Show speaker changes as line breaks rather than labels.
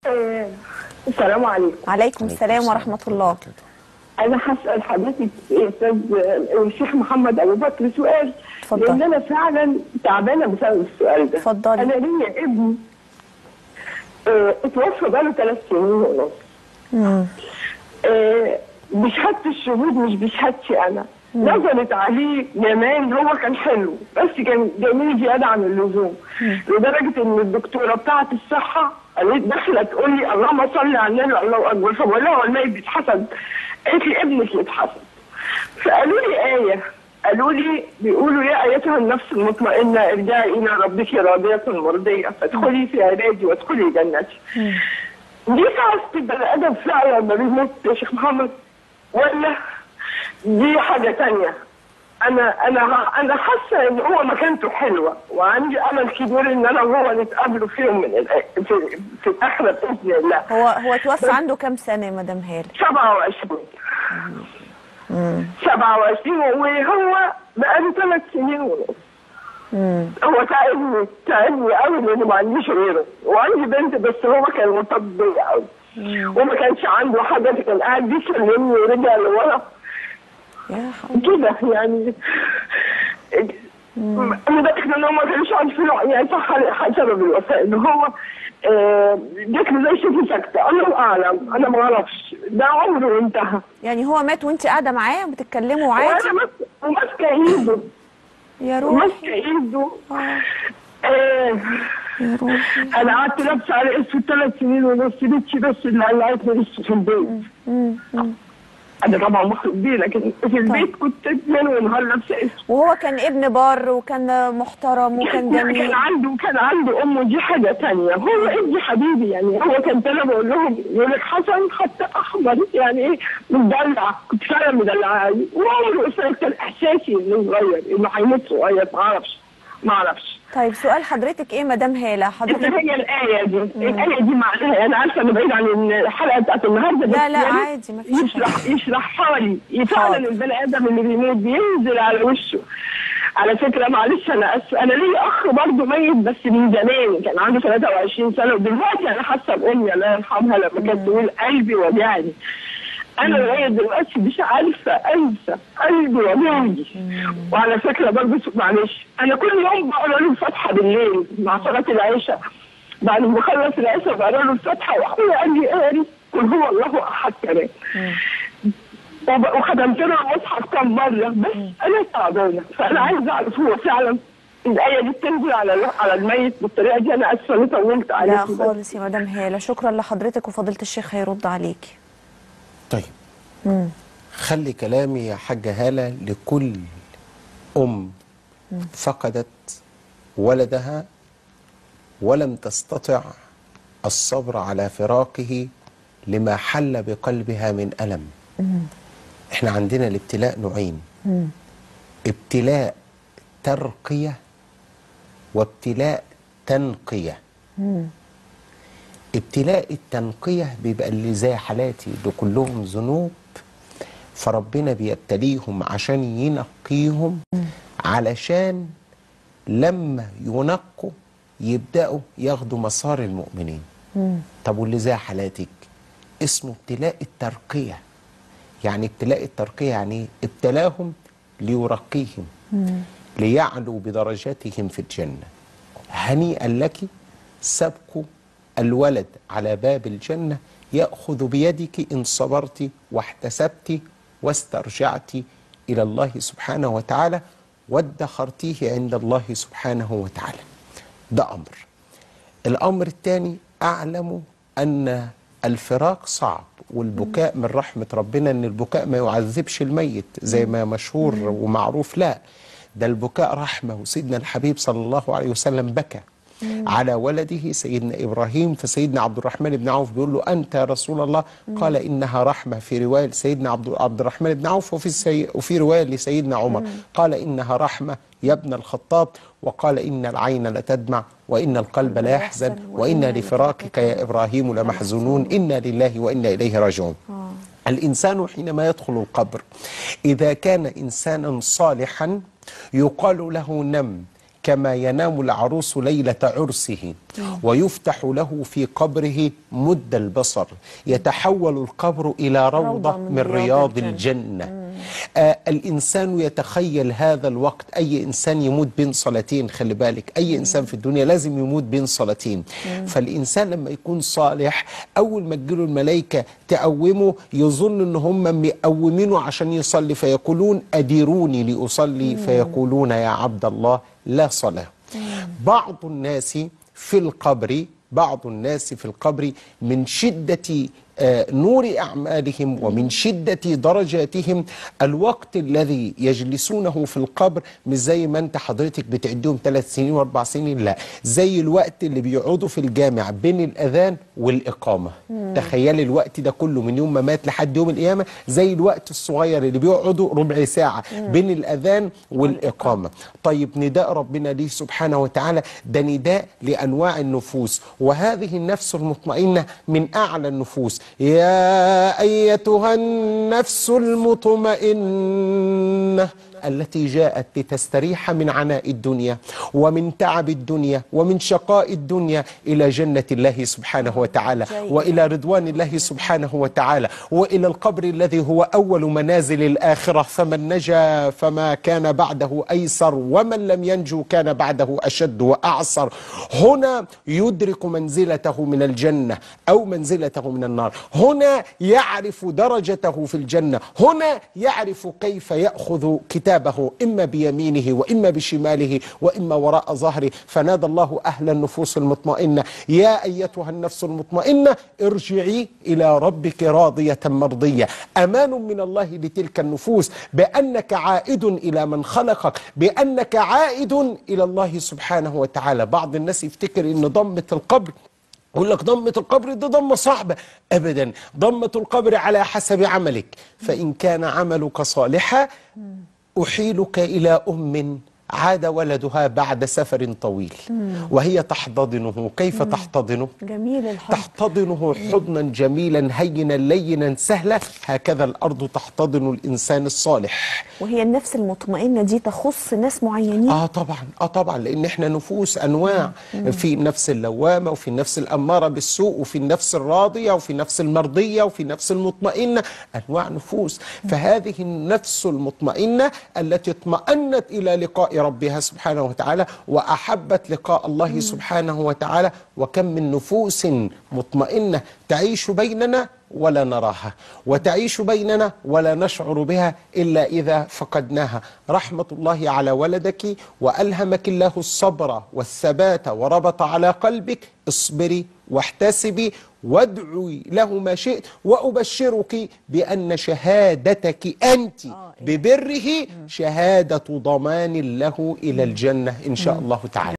آه، السلام عليكم
عليكم السلام ورحمة الله
انا هسال حضرتك يا استاذ آه، الشيخ محمد ابو بكر سؤال
اتفضل.
لان انا فعلا تعبانه بسبب السؤال ده
اتفضلي.
انا ليا ابني آه، اتوفى بقاله ثلاث سنين ونص
مم.
آه، بشهاده الشهود مش بشهادتي انا نزلت عليه زمان هو كان حلو بس كان جميل زياده عن اللزوم لدرجه ان الدكتوره بتاعه الصحه قالت داخله تقول لي اللهم صل على النبي الله اكبر فبقول لها هو الميت بيتحسد قالت لي ابنك يتحسد فقالوا لي ايه قالوا لي بيقولوا يا ايتها النفس المطمئنه ارجعي الى ربك راضيه مرضيه فادخلي في علاجي وادخلي جنتي دي ساعة البني ادم فعلا ما بيموت يا شيخ محمد ولا دي حاجه تانية انا انا انا حاسه ان هو مكانته حلوه وعندي امل كبير ان انا وهو نتقابلوا في يوم من الأ- في, في الاخره باذن الله
هو هو توفى عنده كام سنة يا مدام هالة
27 27 وهو بقاله ثلاث سنين ونص
مم.
هو تعبني تعبني قوي لان ما عنديش غيره وعندي بنت بس هو كان مرتبط بيا قوي وما كانش عنده حاجه كان قاعد بيكلمني ورجع لورا
يا حول
كده يعني متأكد ان هو ما كانش عارفين يعني صح سبب الوفاة ان هو آه، جات له زي شوفي سكتة الله اعلم انا ما اعرفش ده عمره انتهى
يعني هو مات وانت قاعدة معاه بتتكلموا عادي
وانا ماسكه وماسكه ايده
يا روحي
ماسكه ايده
آه،
آه،
يا روحي
انا قعدت لابسه على اسود ثلاث سنين ونص بنتي بس اللي قلعتني لسه في البيت
مم. مم.
انا طبعا مخرج بيه لكن في البيت كنت ليل ونهار لابسه اسود
وهو كان ابن بار وكان محترم وكان
كان
جميل
عنده كان عنده امه دي حاجه تانية هو ابني حبيبي يعني هو كان انا بقول لهم يقول لك حسن خط احمر يعني ايه مدلع كنت فعلا مدلعه وعمره أصلاً كان احساسي انه صغير انه هيموت صغير ما اعرفش ما اعرفش
طيب سؤال حضرتك ايه مدام هالة
انت
حضرتك
هي الايه دي الايه دي معناها انا عارفه انه بعيد عن الحلقه بتاعت النهارده بس
لا لا
يعني
عادي ما فيش
يشرح يشرحها لي فعلا
حاضر.
البني ادم اللي بيموت بينزل على وشه على فكره معلش انا اسف انا ليا اخ برضه ميت بس من زمان كان عنده 23 سنه ودلوقتي انا حاسه بامي الله يرحمها لما كانت تقول قلبي وجعني انا لغايه دلوقتي مش عارفه انسى قلبي وجعني وعلى فكره برضه معلش انا كل يوم بقرا له الفاتحه بالليل مع صلاه العشاء بعد ما بخلص العشاء بقرا له الفاتحه واخويا قال لي قاري قل هو الله احد كمان وب- وخدمت له المصحف كم مره بس انا تعبانه فانا عايزه اعرف هو فعلا الايه دي بتنزل على على الميت بالطريقه دي انا اسفه اني طولت
لا
عليكي بس.
خالص يا مدام هالة شكرا لحضرتك وفضيلة الشيخ هيرد عليكي
طيب خلي كلامي يا حاجة هالة لكل أم فقدت ولدها ولم تستطع الصبر على فراقه لما حل بقلبها من ألم احنا عندنا الابتلاء نوعين ابتلاء ترقية وابتلاء تنقية ابتلاء التنقية بيبقى اللي زي حالاتي اللي كلهم ذنوب فربنا بيبتليهم عشان ينقيهم علشان لما ينقوا يبدأوا ياخدوا مسار المؤمنين طب واللي زي حالاتك اسمه ابتلاء الترقية يعني ابتلاء الترقية يعني إيه؟ ابتلاهم ليرقيهم ليعلوا بدرجاتهم في الجنة هنيئا لك سبق الولد على باب الجنة يأخذ بيدك إن صبرت واحتسبت واسترجعت إلى الله سبحانه وتعالى وادخرتيه عند الله سبحانه وتعالى ده أمر الأمر الثاني أعلم أن الفراق صعب والبكاء من رحمة ربنا أن البكاء ما يعذبش الميت زي ما مشهور ومعروف لا ده البكاء رحمة وسيدنا الحبيب صلى الله عليه وسلم بكى على ولده سيدنا إبراهيم فسيدنا عبد الرحمن بن عوف بيقول له أنت يا رسول الله قال إنها رحمة في رواية سيدنا عبد عبد الرحمن بن عوف وفي السي وفي رواية لسيدنا عمر قال إنها رحمة يا ابن الخطاب وقال إن العين لتدمع وإن القلب لا يحزن وإنا لفراقك يا إبراهيم لمحزونون إنا لله وإنا إليه راجعون الإنسان حينما يدخل القبر إذا كان إنسانا صالحا يقال له نم كما ينام العروس ليلة عرسه ويفتح له في قبره مد البصر يتحول القبر إلى روضة من رياض الجنة آه الإنسان يتخيل هذا الوقت أي إنسان يموت بين صلاتين خلي بالك أي إنسان في الدنيا لازم يموت بين صلاتين فالإنسان لما يكون صالح أول ما تجيله الملائكة تقومه يظن أن هم مقومينه عشان يصلي فيقولون أديروني لأصلي فيقولون يا عبد الله لا صلاة بعض الناس في القبر بعض الناس في القبر من شدة آه، نور أعمالهم ومن شدة درجاتهم الوقت الذي يجلسونه في القبر مش زي ما أنت حضرتك بتعدهم ثلاث سنين وأربع سنين لا زي الوقت اللي بيقعدوا في الجامع بين الأذان والإقامة تخيلي الوقت ده كله من يوم ما مات لحد يوم القيامة زي الوقت الصغير اللي بيقعدوا ربع ساعة بين الأذان والإقامة طيب نداء ربنا ليه سبحانه وتعالى ده نداء لأنواع النفوس وهذه النفس المطمئنة من أعلى النفوس يا أيتها النفس المطمئنة التي جاءت لتستريح من عناء الدنيا ومن تعب الدنيا ومن شقاء الدنيا إلى جنة الله سبحانه وتعالى
جيد.
وإلى رضوان الله سبحانه وتعالى وإلى القبر الذي هو أول منازل الآخرة فمن نجا فما كان بعده أيسر ومن لم ينجو كان بعده أشد وأعسر هنا يدرك منزلته من الجنة أو منزلته من النار هنا يعرف درجته في الجنة هنا يعرف كيف يأخذ كتابه إما بيمينه وإما بشماله وإما وراء ظهره فنادى الله أهل النفوس المطمئنة يا أيتها النفس المطمئنة ارجعي إلى ربك راضية مرضية أمان من الله لتلك النفوس بأنك عائد إلى من خلقك بأنك عائد إلى الله سبحانه وتعالى بعض الناس يفتكر أن ضمة القبر يقول لك ضمة القبر دي ضمة صعبة أبدا ضمة القبر على حسب عملك فإن كان عملك صالحا أحيلك إلى أم عاد ولدها بعد سفر طويل وهي تحتضنه كيف تحتضنه؟
جميل الحب
تحتضنه حضنا جميلا هينا لينا سهلا هكذا الأرض تحتضن الإنسان الصالح
وهي النفس المطمئنة دي تخص ناس معينين
اه طبعا اه طبعا لان احنا نفوس انواع في النفس اللوامه وفي النفس الاماره بالسوء وفي النفس الراضيه وفي النفس المرضيه وفي النفس المطمئنه انواع نفوس فهذه النفس المطمئنه التي اطمأنت الى لقاء ربها سبحانه وتعالى واحبت لقاء الله سبحانه وتعالى وكم من نفوس مطمئنه تعيش بيننا ولا نراها وتعيش بيننا ولا نشعر بها إلا إذا فقدناها رحمة الله على ولدك وألهمك الله الصبر والثبات وربط على قلبك اصبري واحتسبي وادعي له ما شئت وأبشرك بأن شهادتك أنت ببره شهادة ضمان له إلى الجنة إن شاء الله تعالى